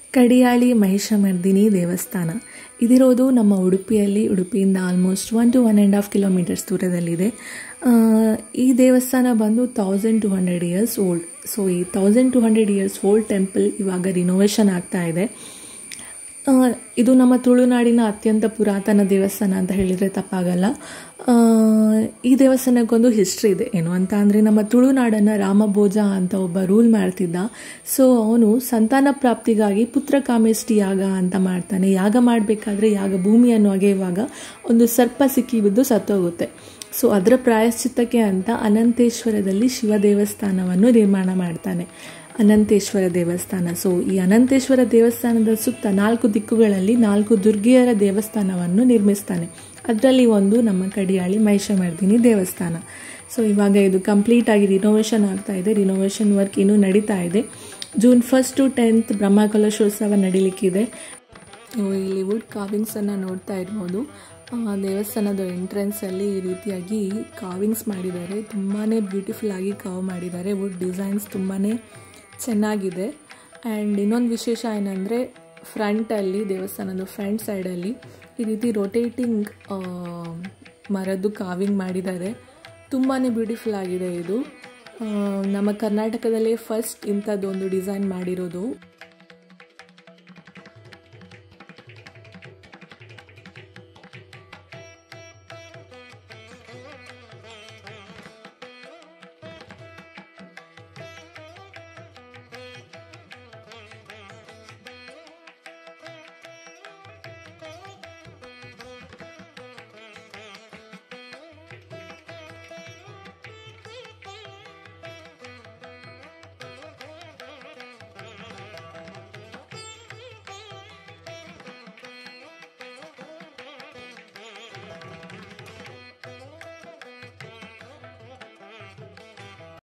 ಕಡಿಯಾಳಿ ಮಹಿಷಮರ್ದಿನಿ ದೇವಸ್ಥಾನ ಇದಿರೋದು ನಮ್ಮ ಉಡುಪಿಯಲ್ಲಿ ಉಡುಪಿಯಿಂದ almost one to one and half kilometers ದೂರದಲ್ಲಿದೆ ಆ, ಈ ದೇವಸ್ಥಾನ ಬಂದು thousand two hundred years old so ಈ thousand two hundred years old temple ಇವಾಗ ರಿನೋವೇಷನ್ ಆಗ್ತಾ ಇದೆ ಆ, ಇದು ನಮ್ಮ ತುಳುನಾಡಿನ ಅತ್ಯಂತ ಪುರಾತನ ದೇವಸ್ಥಾನ ಅಂತ ಹೇಳಿದರೆ ತಪ್ಪಾಗಲ್ಲ ಆ, ಈ ದೇವಸ್ಥಾನಕ್ಕೊಂದು ಹಿಸ್ಟ್ರಿ ಇದೆ ಏನು ಅಂತ ಅಂದರೆ ನಮ್ಮ ತುಳುನಾಡನ್ನು ರಾಮಭೋಜ ಅಂತ ಒಬ್ಬ ರೂಲ್ ಮಾಡ್ತಿದ್ದ ಸೊ ಅವನು ಸಂತಾನ ಪ್ರಾಪ್ತಿಗಾಗಿ ಪುತ್ರ ಕಾಮೇಷ್ಟಿ ಯಾಗ ಅಂತ ಮಾಡ್ತಾನೆ ಯಾಗ ಮಾಡಬೇಕಾದ್ರೆ ಯಾಗ ಭೂಮಿಯನ್ನು ಅಗೆಯುವಾಗ ಒಂದು ಸರ್ಪ ಸಿಕ್ಕಿ ಬಿದ್ದು ಸತ್ತೋಗುತ್ತೆ ಸೊ ಅದರ ಪ್ರಾಯಶ್ಚಿತ್ತಕ್ಕೆ ಅಂತ ಅನಂತೇಶ್ವರದಲ್ಲಿ ಶಿವ ದೇವಸ್ಥಾನವನ್ನು ನಿರ್ಮಾಣ ಮಾಡ್ತಾನೆ ಅನಂತೇಶ್ವರ ದೇವಸ್ಥಾನ ಸೊ ಈ ಅನಂತೇಶ್ವರ ದೇವಸ್ಥಾನದ ಸುತ್ತ ನಾಲ್ಕು ದಿಕ್ಕುಗಳಲ್ಲಿ ನಾಲ್ಕು ದುರ್ಗಿಯರ ದೇವಸ್ಥಾನವನ್ನು ನಿರ್ಮಿಸ್ತಾನೆ ಅದರಲ್ಲಿ ಒಂದು ನಮ್ಮ ಕಡಿಯಾಳಿ ಮಹಿಷಮರ್ದಿನಿ ದೇವಸ್ಥಾನ ಸೊ ಇವಾಗ ಇದು ಕಂಪ್ಲೀಟ್ ಆಗಿ ರಿನೋವೇಷನ್ ಆಗ್ತಾ ಇದೆ ರಿನೋವೇಷನ್ ವರ್ಕ್ ಇನ್ನೂ ನಡೀತಾ ಇದೆ June first to tenth Brahmakalashotsava ನಡೀಲಿಕ್ಕಿದೆ ನೀವು ಇಲ್ಲಿ ವುಡ್ ಕಾವಿಂಗ್ಸನ್ನು ನೋಡ್ತಾ ಇರ್ಬೋದು ಆ, ದೇವಸ್ಥಾನದ ಎಂಟ್ರೆನ್ಸಲ್ಲಿ ಈ ರೀತಿಯಾಗಿ ಕಾವಿಂಗ್ಸ್ ಮಾಡಿದ್ದಾರೆ ತುಂಬಾ ಬ್ಯೂಟಿಫುಲ್ ಆಗಿ ಕಾವ್ ಮಾಡಿದ್ದಾರೆ ವುಡ್ ಡಿಸೈನ್ಸ್ ತುಂಬಾ ಚೆನ್ನಾಗಿದೆ ಆ್ಯಂಡ್ ಇನ್ನೊಂದು ವಿಶೇಷ ಏನಂದರೆ ಫ್ರಂಟಲ್ಲಿ ದೇವಸ್ಥಾನದ ಫ್ರಂಟ್ ಸೈಡಲ್ಲಿ ಈ ರೀತಿ ರೊಟೇಟಿಂಗ್ ಮರದ್ದು ಕಾವಿಂಗ್ ಮಾಡಿದ್ದಾರೆ ತುಂಬಾ ಬ್ಯೂಟಿಫುಲ್ ಆಗಿದೆ ಇದು ಆ, ನಮ್ಮ ಕರ್ನಾಟಕದಲ್ಲೇ ಫಸ್ಟ್ ಇಂಥದ್ದೊಂದು ಡಿಸೈನ್ ಮಾಡಿರೋದು